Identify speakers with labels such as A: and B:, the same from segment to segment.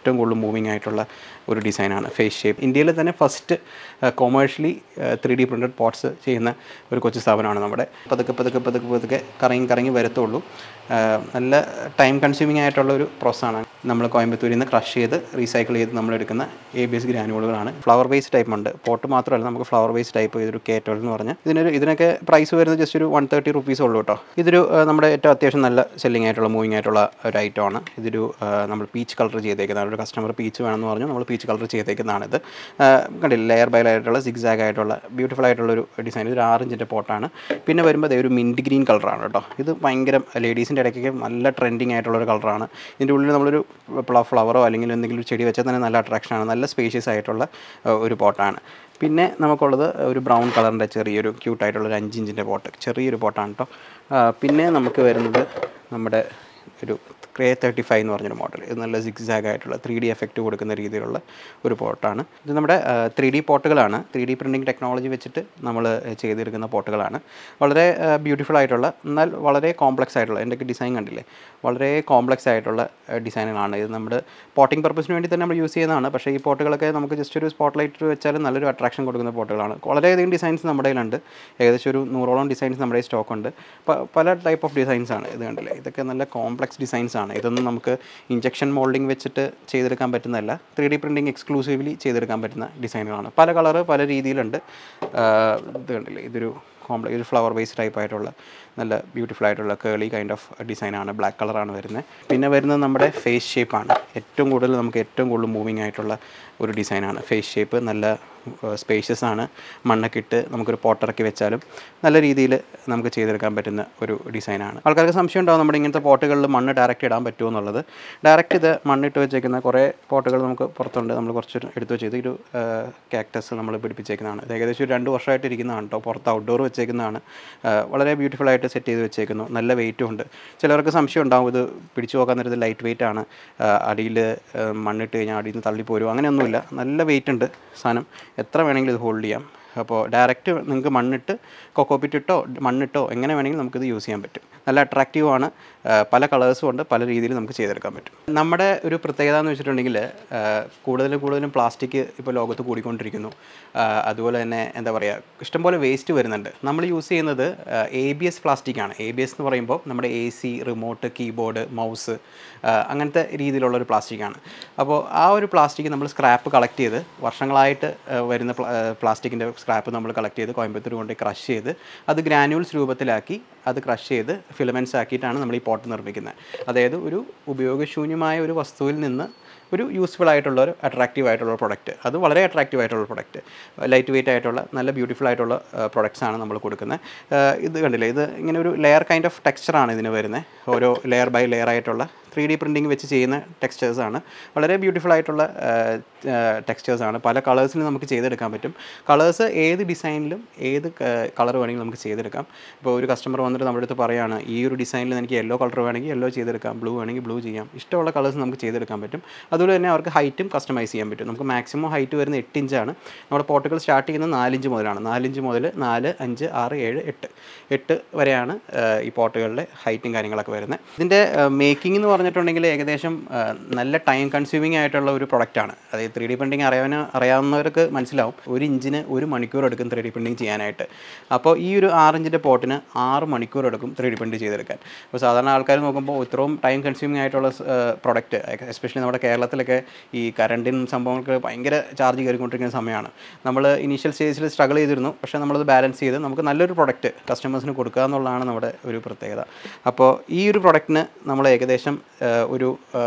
A: ഏറ്റവും കൂടുതൽ മൂവിങ് ആയിട്ടുള്ള ഒരു ഡിസൈനാണ് ഫേസ് ഷേപ്പ് ഇന്ത്യയിൽ തന്നെ first commercially three D printed pots ചെയ്യുന്ന ഒരു കൊച്ചു സ്ഥാപനമാണ് നമ്മുടെ പതുക്കെ പതുക്കെ പതുക്കെ പതുക്കെ കറങ്ങി കറങ്ങി വരത്തുള്ളൂ ആ, നല്ല ടൈം കൺസ്യൂമിങ് ആയിട്ടുള്ള ഒരു പ്രോസസ്സാണ് നമ്മൾ കോയമ്പത്തൂരിൽ നിന്ന് ക്രഷ് ചെയ്ത് റീസൈക്കിൾ ചെയ്ത് നമ്മൾ എടുക്കുന്ന എ ബി എസ് ഗ്രാനുകളുകളാണ് ഫ്ലവർ ബേസ് ടൈപ്പ് ഉണ്ട് പോട്ട് മാത്രമല്ല നമുക്ക് ഫ്ലവർ ബേസ് ടൈപ്പ് ഇതൊരു കെ ട്വൽവ് എന്ന് പറഞ്ഞാൽ ഇതിനൊരു ഇതിനൊക്കെ പ്രൈസ് വരുന്നത് ജസ്റ്റ് ഒരു വൺ തേർട്ടി റുപ്പീസ് ഉള്ളൂ കേട്ടോ ഇതൊരു ആ, നമ്മുടെ ഏറ്റവും അത്യാവശ്യം നല്ല സെല്ലിംഗ് ആയിട്ടുള്ള മൂവിങ് ആയിട്ടുള്ള ഒരു ഐറ്റമാണ് ഇതൊരു ആ, നമ്മൾ പീച്ച് കളർ ചെയ്തേക്കുന്നതാണ് ഒരു കസ്റ്റമർ പീച്ച് വേണമെന്ന് പറഞ്ഞു നമ്മൾ പീച്ച് കളർ ചെയ്തേക്കുന്നതാണിത് ആ, കണ്ടില്ല ലെയർ ബൈ ലെയർ ആയിട്ടുള്ള സിക്സാഗ് ആയിട്ടുള്ള ബ്യൂട്ടിഫുൾ ആയിട്ടുള്ള ഒരു ഡിസൈൻ ഇതൊരു ആറിഞ്ചിൻ്റെ പോട്ടാണ് പിന്നെ വരുമ്പോൾ ദേ ഒരു മിൻറ്റ് ഗ്രീൻ കളറാണ് കേട്ടോ ഇത് ഭയങ്കര ലേഡീസിൻ്റെ ഇടയ്ക്കൊക്കെ നല്ല ട്രെൻഡിങ് ആയിട്ടുള്ള ഒരു കളറാണ് ഇതിൻ്റെ ഉള്ളിൽ നമ്മളൊരു ഫ്ലവറോ അല്ലെങ്കിൽ എന്തെങ്കിലും ഒരു ചെടി വെച്ചാൽ തന്നെ നല്ല അട്രാക്ഷനാണ് നല്ല സ്പേഷ്യസ് ആയിട്ടുള്ള ആ, ഒരു പോട്ടാണ് പിന്നെ നമുക്കുള്ളത് ഒരു ബ്രൗൺ കളറിൻ്റെ ചെറിയൊരു ക്യൂട്ടായിട്ടുള്ള ഒരു അഞ്ച് ഇഞ്ചിൻ്റെ പോട്ട് ചെറിയൊരു പോട്ടാണ് കേട്ടോ ആ, പിന്നെ നമുക്ക് വരുന്നത് നമ്മുടെ ഒരു ക്രേ തേർട്ടി ഫൈവ് എന്ന് പറഞ്ഞൊരു മോഡൽ ഇത് നല്ല സിക്സാഗ് ആയിട്ടുള്ള ത്രീ ഡി എഫക്റ്റ് കൊടുക്കുന്ന രീതിയിലുള്ള ഒരു പോട്ടാണ് ഇത് നമ്മുടെ ത്രീ ഡി പോട്ടുകളാണ് ത്രീ ഡി പ്രിൻറ്റിംഗ് ടെക്നോളജി വെച്ചിട്ട് നമ്മൾ ചെയ്തെടുക്കുന്ന പോട്ടുകളാണ് വളരെ ബ്യൂട്ടിഫുൾ ആയിട്ടുള്ള എന്നാൽ വളരെ കോംപ്ലക്സ് ആയിട്ടുള്ള എൻ്റെ ഡിസൈൻ കണ്ടില്ലേ വളരെ കോംപ്ലക്സ് ആയിട്ടുള്ള ഡിസൈനുകളാണ് ഇത് നമ്മുടെ പോട്ടിംഗ് പർപ്പസിന് വേണ്ടി തന്നെ നമ്മൾ യൂസ് ചെയ്യുന്നതാണ് പക്ഷേ ഈ പോട്ടുകളൊക്കെ നമുക്ക് ജസ്റ്റ് ഒരു സ്പോട്ട് ലൈറ്റ് വെച്ചാൽ നല്ലൊരു അട്രാക്ഷൻ കൊടുക്കുന്ന പോട്ടുകളാണ് വളരെയധികം ഡിസൈൻസ് നമ്മുടെ കയ്യിലുണ്ട് ഏകദേശം ഒരു നൂറോളം ഡിസൈൻസ് നമ്മുടെ സ്റ്റോക്ക് ഉണ്ട് പ- പല ടൈപ്പ് ഓഫ് ഡിസൈൻസ് ആണ് ഇത് കണ്ടില്ലേ ഇതൊക്കെ നല്ല കോംപ്ലക്സ് ഡിസൈൻസ് ആണ് ഇതൊന്നും നമുക്ക് ഇഞ്ചക്ഷൻ മോൾഡിംഗ് വെച്ചിട്ട് ചെയ്തെടുക്കാൻ പറ്റുന്നതല്ല ത്രീ ഡി പ്രിൻറ്റിംഗ് എക്സ്ക്ലൂസീവ്ലി ചെയ്തെടുക്കാൻ പറ്റുന്ന ഡിസൈനുകളാണ് പല കളറ് പല രീതിയിലുണ്ട് ആ, ഇത് കണ്ടില്ലേ ഇതൊരു കോംപ്ലക്സ് ഒരു ഫ്ലവർ ബേസ് ടൈപ്പ് ആയിട്ടുള്ള നല്ല ബ്യൂട്ടിഫുൾ ആയിട്ടുള്ള കേളി കൈൻഡ് ഓഫ് ഡിസൈനാണ് ബ്ലാക്ക് കളറാണ് വരുന്നത് പിന്നെ വരുന്നത് നമ്മുടെ ഫേസ് ഷേപ്പാണ് ഏറ്റവും കൂടുതൽ നമുക്ക് ഏറ്റവും കൂടുതൽ മൂവിങ് ആയിട്ടുള്ള ഒരു ഡിസൈനാണ് ഫേസ് ഷേപ്പ് നല്ല സ്പേഷ്യസ് ആണ് മണ്ണൊക്കെ ഇട്ട് നമുക്കൊരു പോട്ടിറക്കി വെച്ചാലും നല്ല രീതിയിൽ നമുക്ക് ചെയ്തെടുക്കാൻ പറ്റുന്ന ഒരു ഡിസൈനാണ് ആൾക്കാർക്ക് സംശയം ഉണ്ടാവും നമ്മുടെ ഇങ്ങനത്തെ പോട്ടുകളിൽ മണ്ണ് ഡയറക്റ്റ് ഇടാൻ പറ്റുമോ എന്നുള്ളത് ഡയറക്റ്റ് ഇത് മണ്ണിട്ട് വെച്ചേക്കുന്ന കുറേ പോട്ടുകൾ നമുക്ക് പുറത്തുണ്ട് നമ്മൾ കുറച്ച് എടുത്ത് വെച്ചത് ഒരു കാക്ടസ് നമ്മൾ പിടിപ്പിച്ചേക്കുന്നതാണ് ഇത് ഏകദേശം ഒരു രണ്ട് വർഷമായിട്ട് ഇരിക്കുന്നതാണ് കേട്ടോ പുറത്ത് ഔട്ട്ഡോർ വെച്ചേക്കുന്നതാണ് ആ, വളരെ ബ്യൂട്ടിഫുൾ ആയിട്ട് സെറ്റ് ചെയ്ത് വെച്ചേക്കുന്നു നല്ല വെയിറ്റും ഉണ്ട് ചിലർക്ക് സംശയം ഉണ്ടാവും ഇത് പിടിച്ചു നോക്കാൻ നേരത്ത് ലൈറ്റ് വെയിറ്റ് ആണ് അടിയിൽ മണ്ണിട്ട് കഴിഞ്ഞാൽ അടിയിൽ നിന്ന് തള്ളിപ്പോരും അങ്ങനെയൊന്നുമില്ല നല്ല വെയിറ്റ് ഉണ്ട് സാധനം എത്ര വേണമെങ്കിലും ഇത് ഹോൾഡ് ചെയ്യാം അപ്പോൾ ഡയറക്റ്റ് നിങ്ങൾക്ക് മണ്ണിട്ട് കൊക്കോപ്പിറ്റ് ഇട്ടോ മണ്ണിട്ടോ എങ്ങനെ വേണമെങ്കിലും നമുക്കിത് യൂസ് ചെയ്യാൻ പറ്റും നല്ല അട്രാക്റ്റീവ് ആണ് ആ, പല കളേഴ്സും ഉണ്ട് പല രീതിയിൽ നമുക്ക് ചെയ്തെടുക്കാൻ പറ്റും നമ്മുടെ ഒരു പ്രത്യേകത എന്ന് വെച്ചിട്ടുണ്ടെങ്കിൽ ആ, കൂടുതലും കൂടുതലും പ്ലാസ്റ്റിക് ഇപ്പോൾ ലോകത്ത് കൂടിക്കൊണ്ടിരിക്കുന്നു ആ, അതുപോലെ തന്നെ എന്താ പറയുക ഇഷ്ടംപോലെ വേസ്റ്റ് വരുന്നുണ്ട് നമ്മൾ യൂസ് ചെയ്യുന്നത് എ ബി എസ് പ്ലാസ്റ്റിക് ആണ് എ ബി എസ് എന്ന് പറയുമ്പോൾ നമ്മുടെ A C remote keyboard mouse അങ്ങനത്തെ രീതിയിലുള്ള ഒരു പ്ലാസ്റ്റിക്കാണ് അപ്പോൾ ആ ഒരു പ്ലാസ്റ്റിക് നമ്മൾ സ്ക്രാപ്പ് കളക്ട് ചെയ്ത് വർഷങ്ങളായിട്ട് ആ, വരുന്ന പ്ലാസ്റ്റിക്കിൻ്റെ സ്ക്രാപ്പ് നമ്മൾ കളക്ട് ചെയ്ത് കോയമ്പത്തൂർ കൊണ്ട് ക്രഷ് ചെയ്ത് അത് ഗ്രാനുവൽസ് രൂപത്തിലാക്കി അത് ക്രഷ് ചെയ്ത് ഫിലമെൻറ്റ്സ് ആക്കിയിട്ടാണ് നമ്മൾ ഈ പോട്ട് നിർമ്മിക്കുന്നത് അതായത് ഒരു ഉപയോഗശൂന്യമായ ഒരു വസ്തുവിൽ നിന്ന് ഒരു യൂസ്ഫുൾ ആയിട്ടുള്ള ഒരു അട്രാക്റ്റീവ് ആയിട്ടുള്ള പ്രൊഡക്റ്റ് അത് വളരെ അട്രാക്റ്റീവ് ആയിട്ടുള്ള പ്രൊഡക്റ്റ് ലൈറ്റ് വെയിറ്റ് ആയിട്ടുള്ള നല്ല ബ്യൂട്ടിഫുൾ ആയിട്ടുള്ള പ്രൊഡക്ട്സ് ആണ് നമ്മൾ കൊടുക്കുന്നത് ഇത് കണ്ടില്ലേ ഇത് ഇങ്ങനെ ഒരു ലെയർ കൈൻഡ് ഓഫ് ടെക്സ്ചറാണ് ഇതിന് വരുന്നത് ഓരോ ലെയർ ബൈ ലെയർ ആയിട്ടുള്ള ത്രീ ഡി പ്രിൻറ്റിങ് വെച്ച് ചെയ്യുന്ന ടെക്സ്റ്റേഴ്സാണ് വളരെ ബ്യൂട്ടിഫുൾ ആയിട്ടുള്ള ടെക്സ്റ്റേഴ്സാണ് പല കളേഴ്സിലും നമുക്ക് ചെയ്തെടുക്കാൻ പറ്റും കളേഴ്സ് ഏത് ഡിസൈനിലും ഏത് കളർ വേണമെങ്കിലും നമുക്ക് ചെയ്തെടുക്കാം ഇപ്പോൾ ഒരു കസ്റ്റമർ വന്നിട്ട് നമ്മുടെ അടുത്ത് പറയുകയാണ് ഈ ഒരു ഡിസൈനിൽ എനിക്ക് യെല്ലോ കളർ വേണമെങ്കിൽ യെല്ലോ ചെയ്തെടുക്കാം ബ്ലൂ വേണമെങ്കിൽ ബ്ലൂ ചെയ്യാം ഇഷ്ടമുള്ള കളേഴ്സ് നമുക്ക് ചെയ്തെടുക്കാൻ പറ്റും അതുപോലെ തന്നെ അവർക്ക് ഹൈറ്റും കസ്റ്റമൈസ് ചെയ്യാൻ പറ്റും നമുക്ക് മാക്സിമം ഹൈറ്റ് വരുന്ന എട്ട് ഇഞ്ചാണ് നമ്മുടെ പോട്ടുകൾ സ്റ്റാർട്ട് ചെയ്യുന്നത് നാലിഞ്ച് മുതലാണ് നാലിഞ്ച് മുതൽ നാല് അഞ്ച് ആറ് ഏഴ് എട്ട് എട്ട് വരെയാണ് ആ, ഈ പോട്ടുകളുടെ ഹൈറ്റും കാര്യങ്ങളൊക്കെ വരുന്നത് ഇതിൻ്റെ മേക്കിംഗ് എന്ന് പറഞ്ഞിട്ടുണ്ടെങ്കിൽ ഏകദേശം ആ, നല്ല ടൈം കൺസ്യൂമിങ് ആയിട്ടുള്ള ഒരു പ്രൊഡക്റ്റാണ് അതായത് ത്രീ ഡി പ്രിൻറ്റിങ് അറിയാൻ അറിയാവുന്നവർക്ക് മനസ്സിലാവും ഒരു ഇഞ്ചിന് ഒരു മണിക്കൂർ എടുക്കും ത്രീ ഡി പ്രിൻറ്റിങ് ചെയ്യാനായിട്ട് അപ്പോൾ ഈ ഒരു ആറ് ഇഞ്ചിൻ്റെ പോട്ടിന് ആറ് മണിക്കൂർ എടുക്കും ത്രീ ഡി പ്രിൻറ്റ് ചെയ്തെടുക്കാൻ അപ്പോൾ സാധാരണ ആൾക്കാർ നോക്കുമ്പോൾ ഇത്രയും ടൈം കൺസ്യൂമിങ് ആയിട്ടുള്ള പ്രൊഡക്റ്റ് എസ്പെഷ്യലി നമ്മുടെ കേരളത്തിലൊക്കെ ഈ കറണ്ടിനും സംഭവങ്ങൾക്ക് ഭയങ്കര ചാർജ് കയറിക്കൊണ്ടിരിക്കുന്ന സമയമാണ് നമ്മൾ ഇനീഷ്യൽ സ്റ്റേജിൽ സ്ട്രഗിൾ ചെയ്തിരുന്നു പക്ഷേ നമ്മളത് ബാലൻസ് ചെയ്ത് നമുക്ക് നല്ലൊരു പ്രൊഡക്റ്റ് കസ്റ്റമേഴ്സിന് കൊടുക്കുക എന്നുള്ളതാണ് നമ്മുടെ ഒരു പ്രത്യേകത അപ്പോൾ ഈ ഒരു പ്രൊഡക്റ്റിന് നമ്മൾ ഏകദേശം ആ, ഒരു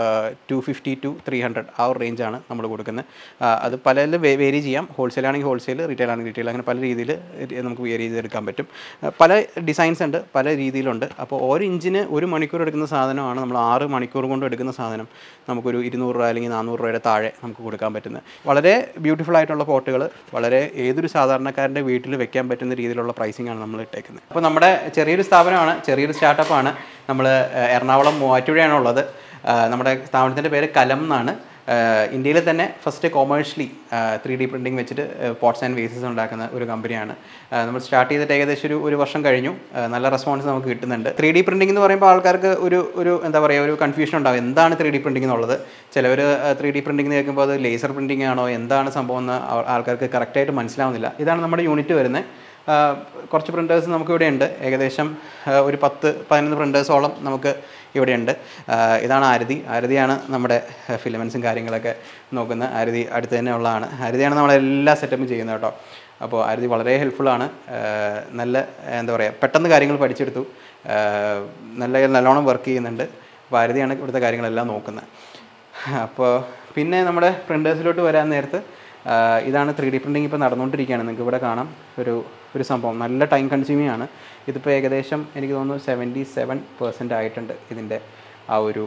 A: two fifty to three hundred ആ ഒരു റേഞ്ചാണ് നമ്മൾ കൊടുക്കുന്നത് ആ, അത് പലതിലും വേരി ചെയ്യാം ഹോൾസെയിൽ ആണെങ്കിൽ ഹോൾസെയിൽ റീറ്റെയിൽ ആണെങ്കിൽ റീറ്റെയിൽ അങ്ങനെ പല രീതിയിൽ നമുക്ക് വേരി ചെയ്തെടുക്കാൻ പറ്റും ആ, പല ഡിസൈൻസ് ഉണ്ട് പല രീതിയിലുണ്ട് അപ്പോൾ ഓരോ ഇഞ്ചിന് ഒരു മണിക്കൂർ എടുക്കുന്ന സാധനമാണ് നമ്മൾ ആറ് മണിക്കൂർ കൊണ്ട് എടുക്കുന്ന സാധനം നമുക്കൊരു ഇരുന്നൂറ് രൂപ അല്ലെങ്കിൽ നാനൂറ് രൂപയുടെ താഴെ നമുക്ക് കൊടുക്കാൻ പറ്റുന്നത് വളരെ ബ്യൂട്ടിഫുൾ ആയിട്ടുള്ള പോട്ടുകൾ വളരെ ഏതൊരു സാധാരണക്കാരൻ്റെ വീട്ടിൽ വെക്കാൻ പറ്റുന്ന രീതിയിലുള്ള പ്രൈസിംഗ് ആണ് നമ്മൾ ഇട്ടേക്കുന്നത് അപ്പോൾ നമ്മുടെ ചെറിയൊരു സ്ഥാപനമാണ് ചെറിയൊരു സ്റ്റാർട്ടപ്പാണ് നമ്മൾ എറണാകുളം മൂവാറ്റുപുഴയാണ് ഉള്ളത് ആ, നമ്മുടെ സ്ഥാപനത്തിൻ്റെ പേര് കലം എന്നാണ് ഇന്ത്യയിൽ തന്നെ first commercially three D printing വെച്ചിട്ട് പോട്ട്സ് ആൻഡ് വേസസ് ഉണ്ടാക്കുന്ന ഒരു കമ്പനിയാണ് ആ, നമ്മൾ സ്റ്റാർട്ട് ചെയ്തിട്ട് ഏകദേശം ഒരു ഒരു വർഷം കഴിഞ്ഞു ആ, നല്ല റെസ്പോൺസ് നമുക്ക് കിട്ടുന്നുണ്ട് ത്രീ ഡി പ്രിൻറ്റിംഗ് എന്ന് പറയുമ്പോൾ ആൾക്കാർക്ക് ഒരു ഒരു എന്താ പറയുക ഒരു കൺഫ്യൂഷൻ ഉണ്ടാവും എന്താണ് ത്രീ ഡി പ്രിൻറ്റിംഗ് എന്നുള്ളത് ചിലവർ ത്രീ ഡി പ്രിൻറ്റിംഗ് എന്ന് കേൾക്കുമ്പോൾ അത് ലേസർ പ്രിൻറ്റിംഗ് ആണോ എന്താണ് സംഭവം എന്ന് ആ- ആൾക്കാർക്ക് കറക്റ്റായിട്ട് മനസ്സിലാവുന്നില്ല ഇതാണ് നമ്മുടെ യൂണിറ്റ് വരുന്നത് ആ, കുറച്ച് പ്രിൻറ്റേഴ്സ് നമുക്ക് ഇവിടെ ഉണ്ട് ഏകദേശം ആ, ഒരു പത്ത് പതിനൊന്ന് പ്രിൻറ്റേഴ്സോളം നമുക്ക് ഇവിടെ ഉണ്ട് ആ, ഇതാണ് ആരതി ആരതിയാണ് നമ്മുടെ ഫിലമെൻസും കാര്യങ്ങളൊക്കെ നോക്കുന്ന ആരതി അടുത്ത് തന്നെ ഉള്ളതാണ് ആരതിയാണ് നമ്മളെ എല്ലാ സെറ്റപ്പും ചെയ്യുന്നത് കേട്ടോ അപ്പോൾ ആരതി വളരെ ഹെൽപ്ഫുള്ളാണ് നല്ല എന്താ പറയുക പെട്ടെന്ന് കാര്യങ്ങൾ പഠിച്ചെടുത്തു ആ, നല്ല നല്ലോണം വർക്ക് ചെയ്യുന്നുണ്ട് അപ്പോൾ ആരതിയാണ് ഇവിടുത്തെ കാര്യങ്ങളെല്ലാം നോക്കുന്നത് അപ്പോൾ പിന്നെ നമ്മുടെ പ്രിൻറ്റേഴ്സിലോട്ട് വരാൻ നേരത്ത് ആ, ഇതാണ് ത്രീ ഡി പ്രിൻറ്റിങ് ഇപ്പോൾ നടന്നുകൊണ്ടിരിക്കുകയാണ് നിങ്ങൾക്ക് ഇവിടെ കാണാം ഒരു ഒരു സംഭവം നല്ല ടൈം കൺസ്യൂമിംഗ് ആണ് ഇതിപ്പോൾ ഏകദേശം എനിക്ക് തോന്നുന്നു സെവൻറ്റി സെവൻ പെർസെൻ്റ് ആയിട്ടുണ്ട് ഇതിൻ്റെ ആ ഒരു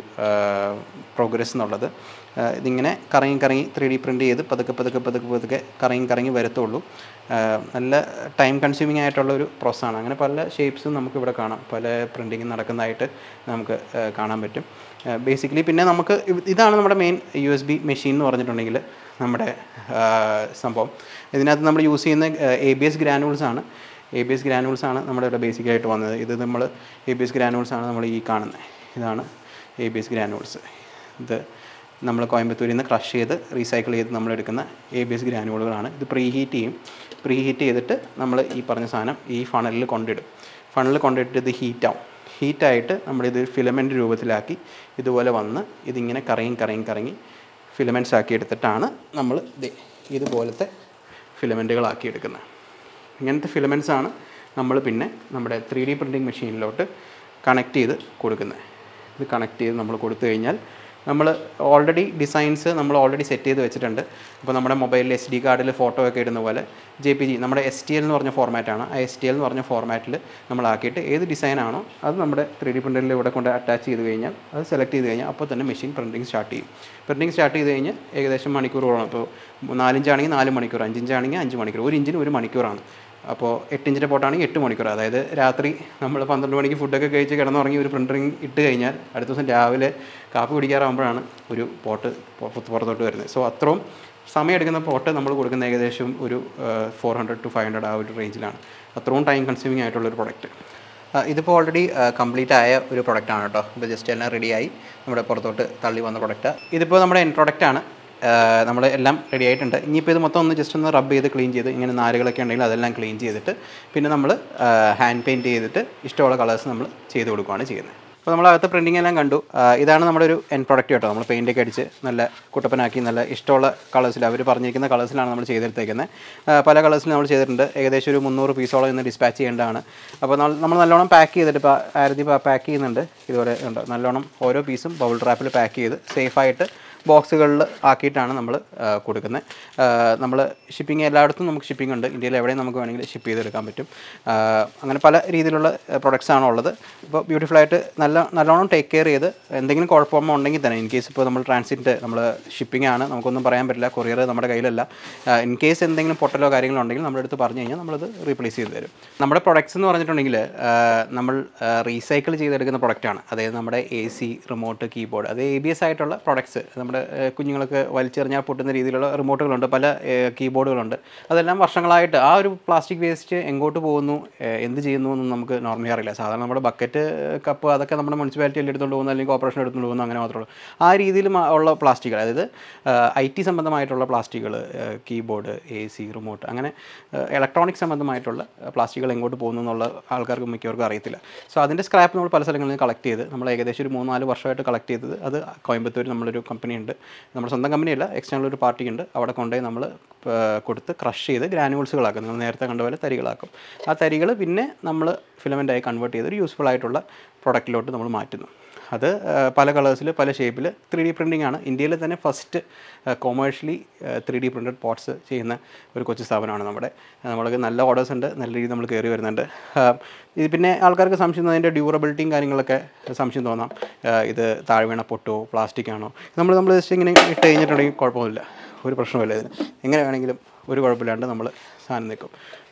A: പ്രോഗ്രസ് എന്നുള്ളത് ആ, ഇതിങ്ങനെ കറങ്ങി കറങ്ങി ത്രീ ഡി പ്രിൻറ്റ് ചെയ്ത് പതുക്കെ പതുക്കെ പതുക്കെ പതുക്കെ കറങ്ങി കറങ്ങി വരത്തുള്ളൂ ആ, നല്ല ടൈം കൺസ്യൂമിംഗ് ആയിട്ടുള്ള ഒരു പ്രോസസ്സാണ് അങ്ങനെ പല ഷേപ്സും നമുക്ക് ഇവിടെ കാണാം പല പ്രിൻറ്റിങ് നടക്കുന്നതായിട്ട് നമുക്ക് ആ, കാണാൻ പറ്റും ബേസിക്കലി പിന്നെ നമുക്ക് ഇവ്- ഇതാണ് നമ്മുടെ main U S B machine എന്ന് പറഞ്ഞിട്ടുണ്ടെങ്കിൽ നമ്മുടെ ആ, സംഭവം ഇതിനകത്ത് നമ്മൾ യൂസ് ചെയ്യുന്ന എ ബി എസ് ഗ്രാനൂൾസ് ആണ് എ ബി എസ് ഗ്രാനൂൾസ് ആണ് നമ്മുടെ ഇവിടെ ബേസിക്കായിട്ട് വന്നത് ഇത് നമ്മൾ എ ബി എസ് ഗ്രാനൂൾസ് ആണ് നമ്മൾ ഈ കാണുന്നത് ഇതാണ് എ ബി എസ് ഗ്രാനൂൾസ് ഇത് നമ്മൾ കോയമ്പത്തൂരിൽ നിന്ന് ക്രഷ് ചെയ്ത് റീസൈക്കിൾ ചെയ്ത് നമ്മൾ എടുക്കുന്ന എ ബി എസ് ഗ്രാനുകളുകളാണ് ഇത് പ്രീ ഹീറ്റ് ചെയ്യും പ്രീ ഹീറ്റ് ചെയ്തിട്ട് നമ്മൾ ഈ പറഞ്ഞ സാധനം ഈ ഫണലിൽ കൊണ്ടിടും ഫണലിൽ കൊണ്ടിട്ട് ഇത് ഹീറ്റാവും ഹീറ്റായിട്ട് നമ്മളിത് ഫിലമെൻ്റ് രൂപത്തിലാക്കി ഇതുപോലെ വന്ന് ഇതിങ്ങനെ കറങ്ങി കറങ്ങി കറങ്ങി ഫിലമെൻറ്റ്സ് ആക്കി എടുത്തിട്ടാണ് നമ്മൾ ദേ ഇതുപോലത്തെ ഫിലമെൻറ്റുകളാക്കി എടുക്കുന്നത് ഇങ്ങനത്തെ ഫിലമെൻറ്റ്സ് ആണ് നമ്മൾ പിന്നെ നമ്മുടെ ത്രീ ഡി പ്രിൻറ്റിംഗ് മെഷീനിലോട്ട് കണക്ട് ചെയ്ത് കൊടുക്കുന്നത് ഇത് കണക്ട് ചെയ്ത് നമ്മൾ കൊടുത്തു കഴിഞ്ഞാൽ നമ്മൾ ഓൾറെഡി ഡിസൈൻസ് നമ്മൾ ഓൾറെഡി സെറ്റ് ചെയ്ത് വെച്ചിട്ടുണ്ട് അപ്പോൾ നമ്മുടെ മൊബൈലിൽ എസ് ഡി കാർഡിൽ ഫോട്ടോ ഒക്കെ ഇടുന്ന പോലെ ജെ പി ജി നമ്മുടെ എസ് ടി എൽ എന്ന് പറഞ്ഞ ഫോർമാറ്റാണ് ആ എസ് ടി എൽ എന്ന് പറഞ്ഞ ഫോർമാറ്റിൽ നമ്മളാക്കിയിട്ട് ഏത് ഡിസൈനാണോ അത് നമ്മുടെ ത്രീ ഡി പ്രിൻ്ററിൽ ഇവിടെ കൊണ്ട് അറ്റാച്ച് ചെയ്ത് കഴിഞ്ഞാൽ അത് സെലക്ട് ചെയ്ത് കഴിഞ്ഞാൽ അപ്പോൾ തന്നെ മെഷീൻ പ്രിൻറ്റിങ് സ്റ്റാർട്ട് ചെയ്യും പ്രിൻറ്റിങ് സ്റ്റാർട്ട് ചെയ്ത് കഴിഞ്ഞ് ഏകദേശം മണിക്കൂറോളം ഇപ്പോൾ നാലിഞ്ചാണെങ്കിൽ നാല് മണിക്കൂർ അഞ്ചിഞ്ചാണെങ്കിൽ അഞ്ച് മണിക്കൂർ ഒരു ഇഞ്ചിന് ഒരു മണിക്കൂറാണ് അപ്പോൾ എട്ട് ഇഞ്ചിൻ്റെ പോട്ടാണെങ്കിൽ എട്ട് മണിക്കൂർ അതായത് രാത്രി നമ്മൾ പന്ത്രണ്ട് മണിക്ക് ഫുഡൊക്കെ കഴിച്ച് കിടന്നുറങ്ങി ഒരു പ്രിൻറ്ററിങ് ഇട്ട് കഴിഞ്ഞാൽ അടുത്ത ദിവസം രാവിലെ കാപ്പി കുടിക്കാറാകുമ്പോഴാണ് ഒരു പോട്ട് പുറത്ത് പുറത്തോട്ട് വരുന്നത് സോ അത്രയും സമയം എടുക്കുന്ന പോട്ട് നമ്മൾ കൊടുക്കുന്ന ഏകദേശം ഒരു four hundred to five hundred ആ ഒരു റേഞ്ചിലാണ് അത്രയും ടൈം കൺസ്യൂമിങ് ആയിട്ടുള്ള ഒരു പ്രൊഡക്റ്റ് ഇതിപ്പോൾ ഓൾറെഡി കംപ്ലീറ്റ് ആയ ഒരു പ്രൊഡക്റ്റാണ് കേട്ടോ ഇപ്പോൾ ജസ്റ്റ് എല്ലാം റെഡിയായി നമ്മുടെ പുറത്തോട്ട് തള്ളി വന്ന പ്രൊഡക്റ്റ് ഇതിപ്പോൾ നമ്മുടെ എൻ പ്രൊഡക്റ്റാണ് നമ്മൾ എല്ലാം റെഡി ആയിട്ടുണ്ട് ഇനിയിപ്പോൾ ഇത് മൊത്തം ഒന്ന് ജസ്റ്റ് ഒന്ന് റബ്ബ് ചെയ്ത് ക്ലീൻ ചെയ്ത് ഇങ്ങനെ നാരുകളൊക്കെ ഉണ്ടെങ്കിൽ അതെല്ലാം ക്ലീൻ ചെയ്തിട്ട് പിന്നെ നമ്മൾ ഹാൻഡ് പെയിൻറ്റ് ചെയ്തിട്ട് ഇഷ്ടമുള്ള കളേഴ്സ് നമ്മൾ ചെയ്ത് കൊടുക്കുകയാണ് ചെയ്യുന്നത് അപ്പോൾ നമ്മൾ അകത്ത് പ്രിൻറ്റിംഗ് എല്ലാം കണ്ടു ആ, ഇതാണ് നമ്മുടെ ഒരു എൻ പ്രൊഡക്റ്റ് കേട്ടോ നമ്മൾ പെയിൻ്റ് ഒക്കെ അടിച്ച് നല്ല കുട്ടപ്പനാക്കി നല്ല ഇഷ്ടമുള്ള കളേഴ്സിൽ അവർ പറഞ്ഞിരിക്കുന്ന കളേഴ്സിലാണ് നമ്മൾ ചെയ്തെടുത്തേക്കുന്നത് ആ, പല കളേഴ്സിൽ നമ്മൾ ചെയ്തിട്ടുണ്ട് ഏകദേശം ഒരു മുന്നൂറ് പീസോളം ഇന്ന് ഡിസ്പാച്ച് ചെയ്യേണ്ടതാണ് അപ്പോൾ നമ്മൾ നമ്മൾ നല്ലോണം പാക്ക് ചെയ്തിട്ട് ഇപ്പോൾ ആരതി പാക്ക് ചെയ്യുന്നുണ്ട് ഇതുപോലെ ഉണ്ട് നല്ലോണം ഓരോ പീസും ബൗൾ ട്രാപ്പിൽ പാക്ക് ചെയ്ത് സേഫായിട്ട് ബോക്സുകളിൽ ആക്കിയിട്ടാണ് നമ്മൾ കൊടുക്കുന്നത് നമ്മൾ ഷിപ്പിംഗ് എല്ലായിടത്തും നമുക്ക് ഷിപ്പിംഗ് ഉണ്ട് ഇന്ത്യയിൽ എവിടെയും നമുക്ക് വേണമെങ്കിൽ ഷിപ്പ് ചെയ്തെടുക്കാൻ പറ്റും ആ, അങ്ങനെ പല രീതിയിലുള്ള പ്രൊഡക്ട്സ് ആണ് ഉള്ളത് ഇപ്പോൾ ബ്യൂട്ടിഫുൾ ആയിട്ട് നല്ല നല്ലോണം ടേക്ക് കെയർ ചെയ്ത് എന്തെങ്കിലും കുഴപ്പമോ ഉണ്ടെങ്കിൽ തന്നെ ഇൻ കേസ് ഇപ്പോൾ നമ്മൾ ട്രാൻസിറ്റ് നമ്മൾ ഷിപ്പിംഗ് ആണ് നമുക്കൊന്നും പറയാൻ പറ്റില്ല കൊറിയർ നമ്മുടെ കയ്യിലല്ല ഇൻ കേസ് എന്തെങ്കിലും പൊട്ടലോ കാര്യങ്ങളോ ഉണ്ടെങ്കിൽ നമ്മുടെ അടുത്ത് പറഞ്ഞു കഴിഞ്ഞാൽ നമ്മളത് റീപ്ലേസ് ചെയ്ത് തരും നമ്മുടെ പ്രൊഡക്ട്സ് എന്ന് പറഞ്ഞിട്ടുണ്ടെങ്കിൽ ആ, നമ്മൾ റീസൈക്കിൾ ചെയ്തെടുക്കുന്ന പ്രൊഡക്റ്റാണ് അതായത് നമ്മുടെ എ സി റിമോട്ട് കീബോർഡ് അത് എ ബി എസ് ആയിട്ടുള്ള പ്രൊഡക്ട്സ് നമ്മുടെ ആ, കുഞ്ഞുങ്ങൾക്ക് വലിച്ചെറിഞ്ഞാൽ പൊട്ടുന്ന രീതിയിലുള്ള റിമോട്ടുകളുണ്ട് പല കീബോർഡുകളുണ്ട് അതെല്ലാം വർഷങ്ങളായിട്ട് ആ ഒരു പ്ലാസ്റ്റിക് വേസ്റ്റ് എങ്ങോട്ട് പോകുന്നു ആ, എന്ത് ചെയ്യുന്നു എന്ന് നമുക്ക് നോർമലി അറിയില്ല സാധാരണ നമ്മുടെ ബക്കറ്റ് കപ്പ് അതൊക്കെ നമ്മുടെ മുനിസിപ്പാലിറ്റിയിൽ എടുത്തുകൊണ്ട് പോകുന്നു അല്ലെങ്കിൽ കോർപ്പറേഷൻ എടുത്തുകൊണ്ട് പോകുന്നു അങ്ങനെ മാത്രമേ ഉള്ളൂ ആ രീതിയിൽ മ- ഉള്ള പ്ലാസ്റ്റിക്കുകൾ അതായത് ഐ ടി സംബന്ധമായിട്ടുള്ള പ്ലാസ്റ്റിക്കുകൾ കീബോർഡ് എ സി റിമോട്ട് അങ്ങനെ ഇലക്ട്രോണിക് സംബന്ധമായിട്ടുള്ള പ്ലാസ്റ്റിക്കുകൾ എങ്ങോട്ട് പോകുന്നു എന്നുള്ള ആൾക്കാർക്ക് മിക്കവർക്കും അറിയത്തില്ല സോ അതിൻ്റെ സ്ക്രാപ്പ് നമ്മൾ പല സ്ഥലങ്ങളിൽ നിന്ന് കളക്ട് ചെയ്ത് നമ്മൾ ഏകദേശം ഒരു മൂന്നാല് വർഷമായിട്ട് കളക്ട് ചെയ്തത് അത് കോയമ്പത്തൂർ നമ്മളൊരു കമ്പനി ഉണ്ട് നമ്മുടെ സ്വന്തം കമ്പനിയല്ല എക്സ്റ്റേണൽ ഒരു പാർട്ടി ഉണ്ട് അവിടെ കൊണ്ടുപോയി നമ്മൾ കൊടുത്ത് ക്രഷ് ചെയ്ത് ഗ്രാനുവൽസുകളാക്കും നിങ്ങൾ നേരത്തെ കണ്ട പോലെ തരികളാക്കും ആ തരികൾ പിന്നെ നമ്മൾ ഫിലമെൻ്റായി കൺവേർട്ട് ചെയ്ത് ഒരു യൂസ്ഫുൾ ആയിട്ടുള്ള പ്രൊഡക്റ്റിലോട്ട് നമ്മൾ മാറ്റുന്നു അത് ആ, പല കളേഴ്സിൽ പല ഷേപ്പിൽ ത്രീ ഡി പ്രിൻറ്റിംഗ് ആണ് ഇന്ത്യയിൽ തന്നെ first commercially three D printed pots ചെയ്യുന്ന ഒരു കൊച്ചു സ്ഥാപനമാണ് നമ്മുടെ നമ്മൾക്ക് നല്ല ഓർഡേഴ്സ് ഉണ്ട് നല്ല രീതിയിൽ നമ്മൾ കയറി വരുന്നുണ്ട് ആ, ഇത് പിന്നെ ആൾക്കാർക്ക് സംശയം തോന്നുന്നത് അതിൻ്റെ ഡ്യൂറബിലിറ്റിയും കാര്യങ്ങളൊക്കെ സംശയം തോന്നാം ആ, ഇത് താഴെ വീണ പൊട്ടോ പ്ലാസ്റ്റിക് ആണോ നമ്മൾ നമ്മൾ ജസ്റ്റ് ഇങ്ങനെ ഇട്ട് കഴിഞ്ഞിട്ടുണ്ടെങ്കിൽ കുഴപ്പമൊന്നുമില്ല ഒരു പ്രശ്നമില്ല ഇതിന് എങ്ങനെ വേണമെങ്കിലും ഒരു കുഴപ്പമില്ലാണ്ട് നമ്മൾ സാധനം നിൽക്കും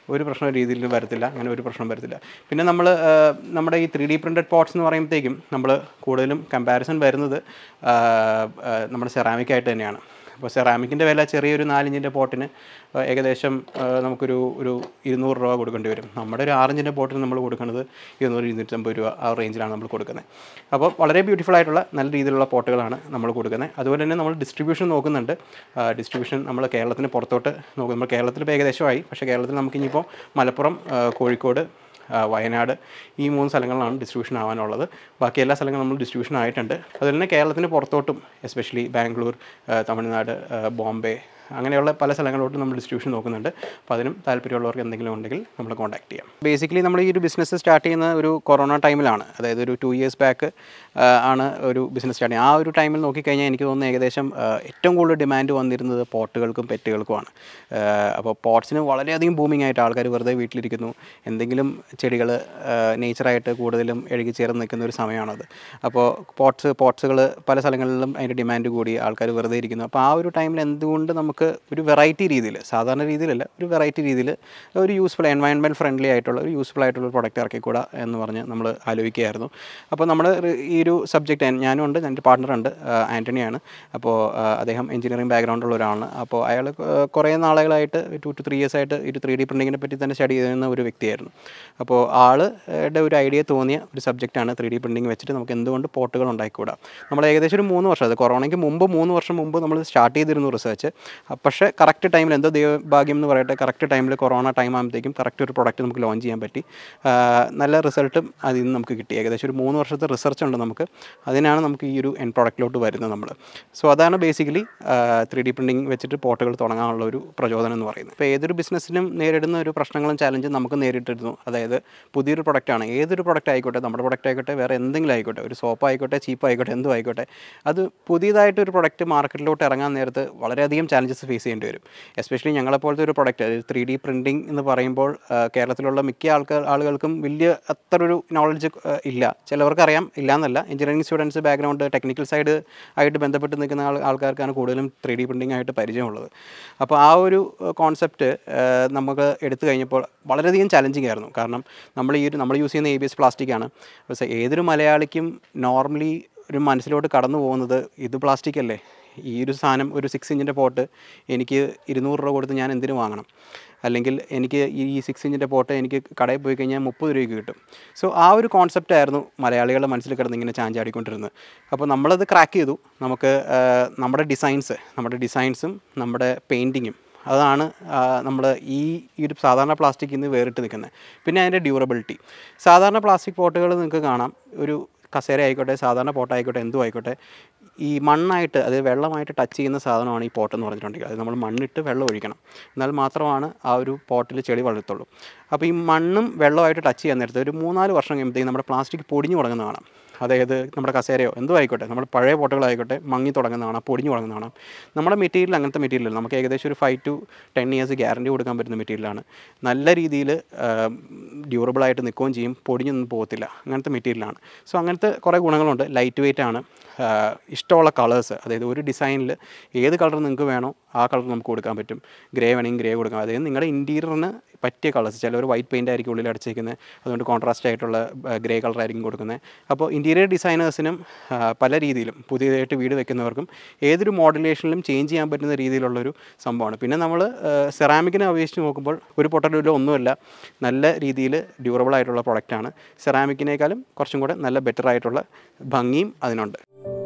A: ഒരു പ്രശ്നം രീതിയിൽ വരത്തില്ല അങ്ങനെ ഒരു പ്രശ്നം വരത്തില്ല പിന്നെ നമ്മൾ നമ്മുടെ ഈ ത്രീ ഡി പ്രിൻറ്റഡ് പോട്ട്സ് എന്ന് പറയുമ്പോഴത്തേക്കും നമ്മൾ കൂടുതലും കമ്പാരിസൺ വരുന്നത് ആ, ആ, നമ്മുടെ സെറാമിക് ആയിട്ട് തന്നെയാണ് അപ്പോൾ സെറാമിക്കിൻ്റെ വില ചെറിയൊരു നാലിഞ്ചിൻ്റെ പോട്ടിന് ആ, ഏകദേശം ആ, നമുക്കൊരു ഒരു ഇരുന്നൂറ് രൂപ കൊടുക്കേണ്ടി വരും നമ്മുടെ ഒരു ആറിഞ്ചിൻ്റെ പോട്ടിന് നമ്മൾ കൊടുക്കുന്നത് ഇരുന്നൂറ് ഇരുന്നൂറ്റമ്പത് രൂപ ആ റേഞ്ചിലാണ് നമ്മൾ കൊടുക്കുന്നത് അപ്പോൾ വളരെ ബ്യൂട്ടിഫുൾ ആയിട്ടുള്ള നല്ല രീതിയിലുള്ള പോട്ടുകളാണ് നമ്മൾ കൊടുക്കുന്നത് അതുപോലെ തന്നെ നമ്മൾ ഡിസ്ട്രിബ്യൂഷൻ നോക്കുന്നുണ്ട് ഡിസ്ട്രിബ്യൂഷൻ നമ്മൾ കേരളത്തിന് പുറത്തോട്ട് നോക്കും നമ്മൾ കേരളത്തിൽ ഇപ്പോൾ ഏകദേശമായി പക്ഷേ കേരളത്തിൽ നമുക്കിനിയിപ്പോൾ മലപ്പുറം ആ, കോഴിക്കോട് ആ, വയനാട് ഈ മൂന്ന് സ്ഥലങ്ങളിലാണ് ഡിസ്ട്രിബ്യൂഷൻ ആവാനുള്ളത് ബാക്കി എല്ലാ സ്ഥലങ്ങളും നമ്മൾ ഡിസ്ട്രിബ്യൂഷൻ ആയിട്ടുണ്ട് അതുപോലെ തന്നെ കേരളത്തിന് പുറത്തോട്ടും എസ്പെഷ്യലി ബാംഗ്ലൂർ ആ, തമിഴ്നാട് ആ, ബോംബെ അങ്ങനെയുള്ള പല സ്ഥലങ്ങളിലോട്ടും നമ്മൾ ഡിസ്ട്രിബ്യൂഷൻ നോക്കുന്നുണ്ട് അപ്പോൾ അതിനും താല്പര്യമുള്ളവർക്ക് എന്തെങ്കിലും ഉണ്ടെങ്കിൽ നമ്മൾ കോൺടാക്ട് ചെയ്യാം ബേസിക്കലി നമ്മൾ ഈ ഒരു ബിസിനസ് സ്റ്റാർട്ട് ചെയ്യുന്ന ഒരു കൊറോണ ടൈമിലാണ് അതായത് ഒരു ടു ഇയേഴ്സ് ബാക്ക് ആണ് ഒരു ബിസിനസ് സ്റ്റാർട്ട് ചെയ്യുന്നത് ആ ഒരു ടൈമിൽ നോക്കിക്കഴിഞ്ഞാൽ എനിക്ക് തോന്നുന്നു ഏകദേശം ആ, ഏറ്റവും കൂടുതൽ ഡിമാൻഡ് വന്നിരുന്നത് പോട്ടുകൾക്കും പെറ്റുകൾക്കുമാണ് അപ്പോൾ പോട്ട്സിന് വളരെയധികം ബൂമിംഗ് ആയിട്ട് ആൾക്കാർ വെറുതെ വീട്ടിലിരിക്കുന്നു എന്തെങ്കിലും ചെടികൾ നേച്ചറായിട്ട് കൂടുതലും എഴുകി ചേർന്ന് നിൽക്കുന്ന ഒരു സമയമാണത് അപ്പോൾ പോട്ട്സ് പോട്ട്സുകൾ പല സ്ഥലങ്ങളിലും അതിൻ്റെ ഡിമാൻഡ് കൂടി ആൾക്കാർ വെറുതെ ഇരിക്കുന്നു അപ്പോൾ ആ ഒരു ടൈമിൽ എന്തുകൊണ്ട് നമുക്ക് ഒരു വെറൈറ്റി രീതിയിൽ സാധാരണ രീതിയിലല്ല ഒരു വെറൈറ്റി രീതിയിൽ ഒരു യൂസ്ഫുൾ എൻവയൺമെൻറ്റ് ഫ്രണ്ട്ലി ആയിട്ടുള്ള ഒരു യൂസ്ഫുൾ ആയിട്ടുള്ള പ്രൊഡക്റ്റ് ഇറക്കിക്കൂടാ എന്ന് പറഞ്ഞ് നമ്മൾ ആലോചിക്കുകയായിരുന്നു അപ്പോൾ നമ്മൾ ഈ ഒരു സബ്ജക്റ്റ് ഞാനും ഉണ്ട് എൻ്റെ പാർട്ട്ണറുണ്ട് ആൻ്റണിയാണ് അപ്പോൾ ആ, അദ്ദേഹം എഞ്ചിനീയറിംഗ് ബാക്ക്ഗ്രൗണ്ടുള്ള ഒരാളാണ് അപ്പോൾ അയാൾ കുറേ നാളുകളായിട്ട് ടു ടു ത്രീ ഇയേഴ്സ് ആയിട്ട് ഒരു ത്രീ ഡി പ്രിൻറ്റിങ്ങിനെ പറ്റി തന്നെ സ്റ്റഡി ചെയ്യുന്ന ഒരു വ്യക്തിയായിരുന്നു അപ്പോൾ ആളുടെ ഒരു ഐഡിയ തോന്നിയ ഒരു സബ്ജക്റ്റാണ് ത്രീ ഡി പ്രിൻറ്റിങ് വെച്ചിട്ട് നമുക്ക് എന്തുകൊണ്ട് പോട്ടുകൾ ഉണ്ടാക്കിക്കൂടാ നമ്മൾ ഏകദേശം ഒരു മൂന്ന് വർഷം അത് കൊറോണയ്ക്ക് മുമ്പ് മൂന്ന് വർഷം മുമ്പ് നമ്മൾ സ്റ്റാർട്ട് ചെയ്തിരുന്നു റിസർച്ച് പക്ഷേ കറക്റ്റ് ടൈമിൽ എന്തോ ദൈവഭാഗ്യം എന്ന് പറയട്ടെ കറക്റ്റ് ടൈമിൽ കൊറോണ ടൈം ആകുമ്പോഴത്തേക്കും കറക്റ്റ് ഒരു പ്രൊഡക്റ്റ് നമുക്ക് ലോഞ്ച് ചെയ്യാൻ പറ്റി ആ, നല്ല റിസൾട്ടും അതിൽ നിന്ന് നമുക്ക് കിട്ടി ഏകദേശം ഒരു മൂന്ന് വർഷത്തെ റിസർച്ച് ഉണ്ട് നമുക്ക് അതിനാണ് നമുക്ക് ഈ ഒരു എൻ പ്രൊഡക്റ്റിലോട്ട് വരുന്നത് നമ്മൾ സോ അതാണ് ബേസിക്കലി ത്രീ ഡി പ്രിൻറ്റിങ് വെച്ചിട്ട് പോട്ടുകൾ തുടങ്ങാനുള്ള ഒരു പ്രചോദനം എന്ന് പറയുന്നത് ഇപ്പോൾ ഏതൊരു ബിസിനസ്സിനും നേരിടുന്ന ഒരു പ്രശ്നങ്ങളും ചാലഞ്ചും നമുക്ക് നേരിട്ടിരുന്നു അതായത് പുതിയൊരു പ്രൊഡക്റ്റാണ് ഏതൊരു പ്രൊഡക്റ്റ് ആയിക്കോട്ടെ നമ്മുടെ പ്രൊഡക്റ്റ് ആയിക്കോട്ടെ വേറെ എന്തെങ്കിലും ആയിക്കോട്ടെ ഒരു സോപ്പ് ആയിക്കോട്ടെ ചീപ്പ് ആയിക്കോട്ടെ എന്തും ആയിക്കോട്ടെ അത് പുതിയതായിട്ട് ഒരു പ്രൊഡക്റ്റ് മാർക്കറ്റിലോട്ട് ഇറങ്ങാൻ നേരത്ത് വളരെയധികം ചാലഞ്ചസ് ഫേസ് ചെയ്യേണ്ടി വരും എസ്പെഷ്യലി ഞങ്ങളെപ്പോലത്തെ ഒരു പ്രൊഡക്റ്റ് അതായത് ത്രീ ഡി പ്രിൻറ്റിംഗ് എന്ന് പറയുമ്പോൾ ആ, കേരളത്തിലുള്ള മിക്ക ആൾക്കാർ ആളുകൾക്കും വലിയ അത്ര ഒരു നോളജ് ഇല്ല ചിലവർക്ക് അറിയാം ഇല്ല എന്നല്ല engineering students background technical side ആയിട്ട് ബന്ധപ്പെട്ട് നിൽക്കുന്ന ആൾ ആൾക്കാർക്കാണ് കൂടുതലും ത്രീ ഡി പ്രിൻറ്റിംഗ് ആയിട്ട് പരിചയമുള്ളത് അപ്പോൾ ആ ഒരു കോൺസെപ്റ്റ് നമുക്ക് എടുത്തു കഴിഞ്ഞപ്പോൾ വളരെയധികം ചാലഞ്ചിങ് ആയിരുന്നു കാരണം നമ്മൾ ഈ ഒരു നമ്മൾ യൂസ് ചെയ്യുന്ന എ ബി എസ് പ്ലാസ്റ്റിക് ആണ് പക്ഷേ ഏതൊരു മലയാളിക്കും നോർമലി ഒരു മനസ്സിലോട്ട് കടന്നു പോകുന്നത് ഇത് പ്ലാസ്റ്റിക് അല്ലേ ഈ ഒരു സാധനം ഒരു സിക്സ് ഇഞ്ചിൻ്റെ പോട്ട് എനിക്ക് ഇരുന്നൂറ് രൂപ കൊടുത്ത് ഞാൻ എന്തിനു വാങ്ങണം അല്ലെങ്കിൽ എനിക്ക് ഈ സിക്സ് ഇഞ്ചിൻ്റെ പോട്ട് എനിക്ക് കടയിൽ പോയി കഴിഞ്ഞാൽ മുപ്പത് രൂപയ്ക്ക് കിട്ടും സോ ആ ഒരു കോൺസെപ്റ്റ് ആയിരുന്നു മലയാളികളുടെ മനസ്സിൽ കിടന്ന് ഇങ്ങനെ ചാഞ്ചാടിക്കൊണ്ടിരുന്നത് അപ്പോൾ നമ്മളത് ക്രാക്ക് ചെയ്തു നമുക്ക് ആ, നമ്മുടെ ഡിസൈൻസ് നമ്മുടെ ഡിസൈൻസും നമ്മുടെ പെയിൻറ്റിങ്ങും അതാണ് നമ്മൾ ഈ ഈ ഒരു സാധാരണ പ്ലാസ്റ്റിക്കിൽ നിന്ന് വേറിട്ട് നിൽക്കുന്നത് പിന്നെ അതിൻ്റെ ഡ്യൂറബിലിറ്റി സാധാരണ പ്ലാസ്റ്റിക് പോട്ടുകൾ നിങ്ങൾക്ക് കാണാം ഒരു കസേര ആയിക്കോട്ടെ സാധാരണ പോട്ടായിക്കോട്ടെ എന്തും ആയിക്കോട്ടെ ഈ മണ്ണായിട്ട് അത് വെള്ളമായിട്ട് ടച്ച് ചെയ്യുന്ന സാധനമാണ് ഈ പോട്ട് എന്ന് പറഞ്ഞിട്ടുണ്ടെങ്കിൽ അത് നമ്മൾ മണ്ണിട്ട് വെള്ളം ഒഴിക്കണം എന്നാൽ മാത്രമാണ് ആ ഒരു പോട്ടിൽ ചെടി വളരത്തുള്ളൂ അപ്പോൾ ഈ മണ്ണും വെള്ളമായിട്ട് ടച്ച് ചെയ്യാൻ നേരത്തെ ഒരു മൂന്നാല് വർഷം കഴിയുമ്പോഴത്തേക്കും നമ്മുടെ പ്ലാസ്റ്റിക് പൊടിഞ്ഞു തുടങ്ങുന്ന കാണാം അതായത് നമ്മുടെ കസേരയോ എന്തോ ആയിക്കോട്ടെ നമ്മുടെ പഴയ പോട്ടുകളായിക്കോട്ടെ മങ്ങി തുടങ്ങുന്ന കാണാം പൊടിഞ്ഞു തുടങ്ങുന്ന കാണാം നമ്മുടെ മെറ്റീരിയൽ അങ്ങനത്തെ മെറ്റീരിയൽ നമുക്ക് ഏകദേശം ഒരു five to ten years guarantee കൊടുക്കാൻ പറ്റുന്ന മെറ്റീരിയലാണ് നല്ല രീതിയിൽ ഡ്യൂറബിളായിട്ട് നിൽക്കുകയും ചെയ്യും പൊടിഞ്ഞൊന്നും പോകത്തില്ല അങ്ങനത്തെ മെറ്റീരിയലാണ് സോ അങ്ങനത്തെ കുറേ ഗുണങ്ങളുണ്ട് ലൈറ്റ് വെയിറ്റ് ആണ് ആഹ് ഇഷ്ടമുള്ള കളേഴ്സ് അതായത് ഒരു ഡിസൈനിൽ ഏത് കളർ നിങ്ങൾക്ക് വേണോ ആ കളർ നമുക്ക് കൊടുക്കാൻ പറ്റും ഗ്രേ വേണമെങ്കിൽ ഗ്രേ കൊടുക്കാം അതായത് നിങ്ങളുടെ ഇൻറ്റീരിയറിന് പറ്റിയ കളേഴ്സ് ചിലർ വൈറ്റ് പെയിൻ്റ് ആയിരിക്കും ഉള്ളിൽ അടിച്ചേക്കുന്നത് അതുകൊണ്ട് കോൺട്രാസ്റ്റ് ആയിട്ടുള്ള ഗ്രേ കളർ ആയിരിക്കും കൊടുക്കുന്നത് അപ്പോൾ ഇൻറ്റീരിയർ ഡിസൈനേഴ്സിനും പല രീതിയിലും പുതിയതായിട്ട് വീട് വെക്കുന്നവർക്കും ഏതൊരു മോഡുലേഷനിലും ചേഞ്ച് ചെയ്യാൻ പറ്റുന്ന രീതിയിലുള്ളൊരു സംഭവമാണ് പിന്നെ നമ്മൾ സെറാമിക്കിനെ അപേക്ഷിച്ച് നോക്കുമ്പോൾ ഒരു പൊട്ടലിലോ ഒന്നുമല്ല നല്ല രീതിയിൽ ഡ്യൂറബിൾ ആയിട്ടുള്ള പ്രൊഡക്റ്റാണ് സെറാമിക്കിനേക്കാളും കുറച്ചും കൂടെ നല്ല ബെറ്റർ ആയിട്ടുള്ള ഭംഗിയും അതിനുണ്ട്